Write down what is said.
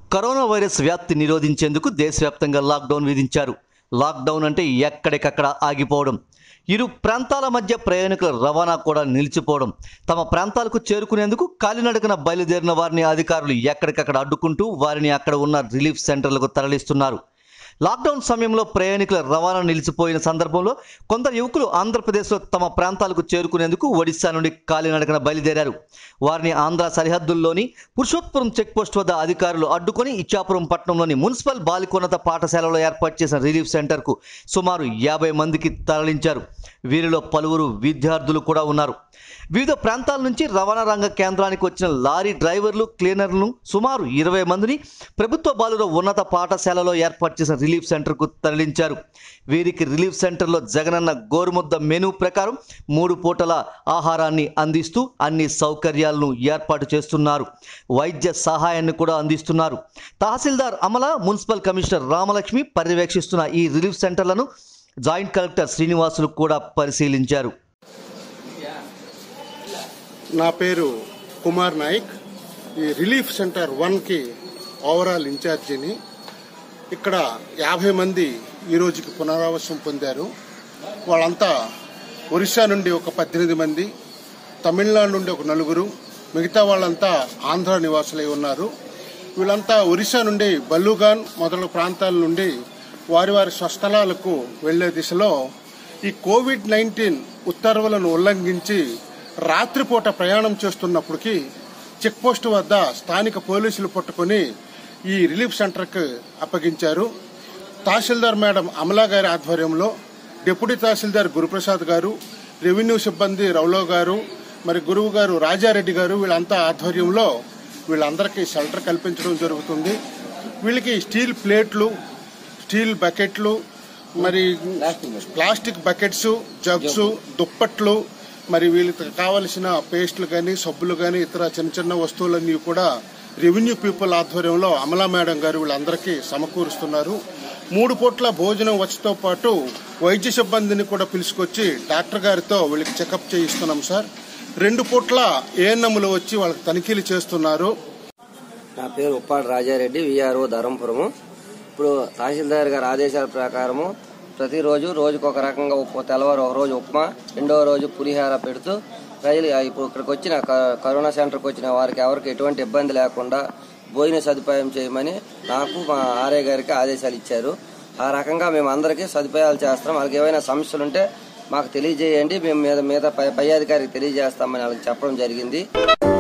corona virus వ్యాప్తి నిరోధించేందుకు దేశవ్యాప్తంగా లాక్డౌన్ విధించారు లాక్డౌన్ అంటే ఎక్కడికక్కడ ఆగిపోవడం ఇరు ప్రాంతాల మధ్య ప్రయాణికుల రవాణా కూడా నిలిచిపోవడం తమ ప్రాంతాలకు చేరుకునేందుకు కాలినడకన బయలుదేరిన వారిని అధికారులు ఎక్కడికక్కడ అడ్డుకుంటూ వారిని అక్కడ ఉన్న రిలీఫ్ సెంటర్లకు తరలిస్తున్నారు లాక్డౌన్ సమయంలో ప్రయాణికుల రవాణా నిలిచిపోయిన సందర్భంలో కొందరు యువకులు ఆంధ్రప్రదేశ్లో తమ ప్రాంతాలకు చేరుకునేందుకు ఒడిశా నుండి కాలినడకన బయలుదేరారు వారిని ఆంధ్ర సరిహద్దుల్లోని పురుషోత్పురం చెక్ పోస్ట్ వద్ద అధికారులు అడ్డుకొని ఇచ్చాపురం పట్టణంలోని మున్సిపల్ బాలికోన్నత పాఠశాలలో ఏర్పాటు చేసిన రిలీఫ్ సెంటర్కు సుమారు యాభై మందికి తరలించారు వీరిలో పలువురు విద్యార్థులు కూడా ఉన్నారు వివిధ ప్రాంతాల నుంచి రవాణా రంగ కేంద్రానికి వచ్చిన లారీ డ్రైవర్లు క్లీనర్లను సుమారు ఇరవై మందిని ప్రభుత్వ బాలుర ఉన్నత పాఠశాలలో ఏర్పాటు చేసిన రిలీఫ్ సెంటర్కు తరలించారు వీరికి రిలీఫ్ సెంటర్లో జగనన్న గోరుముద్ద మెనూ ప్రకారం మూడు పూటల ఆహారాన్ని అందిస్తూ అన్ని సౌకర్యాలను ఏర్పాటు చేస్తున్నారు వైద్య సహాయాన్ని కూడా అందిస్తున్నారు తహసీల్దార్ అమల మున్సిపల్ కమిషనర్ రామలక్ష్మి పర్యవేక్షిస్తున్న ఈ రిలీఫ్ సెంటర్లను జాయింట్ కలెక్టర్ శ్రీనివాసులు కూడా పరిశీలించారు నా పేరు కుమార్ నాయక్ ఈ రిలీఫ్ సెంటర్ వన్కి ఓవరాల్ ఇన్ఛార్జిని ఇక్కడ యాభై మంది ఈ రోజుకి పునరావాసం పొందారు వాళ్ళంతా ఒరిస్సా నుండి ఒక పద్దెనిమిది మంది తమిళనాడు నుండి ఒక నలుగురు మిగతా వాళ్ళంతా ఆంధ్ర నివాసులై ఉన్నారు వీళ్ళంతా ఒరిస్సా నుండి బల్లుగాన్ మొదలగు ప్రాంతాల నుండి వారి వారి స్వస్థలాలకు వెళ్లే దిశలో ఈ కోవిడ్ నైన్టీన్ ఉత్తర్వులను ఉల్లంఘించి రాత్రిపూట ప్రయాణం చేస్తున్నప్పటికీ చెక్ పోస్ట్ వద్ద స్థానిక పోలీసులు పట్టుకుని ఈ రిలీఫ్ సెంటర్కి అప్పగించారు తహసీల్దార్ మేడం అమలా గారి ఆధ్వర్యంలో డిప్యూటీ తహసీల్దార్ గురుప్రసాద్ గారు రెవెన్యూ సిబ్బంది రౌలో గారు మరి గురువు గారు రాజారెడ్డి గారు వీళ్ళంతా ఆధ్వర్యంలో వీళ్ళందరికీ షెల్టర్ కల్పించడం జరుగుతుంది వీళ్ళకి స్టీల్ ప్లేట్లు స్టీల్ బకెట్లు మరి ప్లాస్టిక్ బకెట్స్ జగ్స్ దుప్పట్లు మరి వీళ్ళకి కావలసిన పేస్ట్లు కానీ సబ్బులు కానీ ఇతర చిన్న చిన్న వస్తువులన్నీ కూడా రెవెన్యూ పీపుల్ ఆధ్వర్యంలో అమలా మేడం గారు వీళ్ళందరికీ సమకూరుస్తున్నారు మూడు పూట్ల భోజనం వచ్చతో పాటు వైద్య సిబ్బందిని కూడా పిలుచుకొచ్చి డాక్టర్ గారితో వీళ్ళకి చెకప్ చేయిస్తున్నాం సార్ రెండు పూట్ల ఏఎన్ఎంలు వచ్చి వాళ్ళకి తనిఖీలు చేస్తున్నారు నా పేరు ఉప్పాడు రాజారెడ్డి విఆర్ఓ ధరంపురము ఇప్పుడు తహసీల్దార్ గారి ఆదేశాల ప్రకారము ప్రతిరోజు రోజుకు ఒక రకంగా ఉప్పు తెల్లవారు ఒక రోజు ఉప్మా రెండో రోజు పులిహార పెడుతూ ప్రజలు ఇప్పుడు ఇక్కడికి వచ్చిన క- కరోనా సెంటర్కి వచ్చిన వారికి ఎవరికి ఎటువంటి ఇబ్బంది లేకుండా భోజన సదుపాయం చేయమని నాకు మా ఆర్ఏ గారికి ఆదేశాలు ఇచ్చారు ఆ రకంగా మేము అందరికీ సదుపాయాలు చేస్తాం వాళ్ళకి ఏమైనా సమస్యలు ఉంటే మాకు తెలియజేయండి మేము మీద మీద పై పై అధికారికి తెలియజేస్తామని వాళ్ళకి చెప్పడం జరిగింది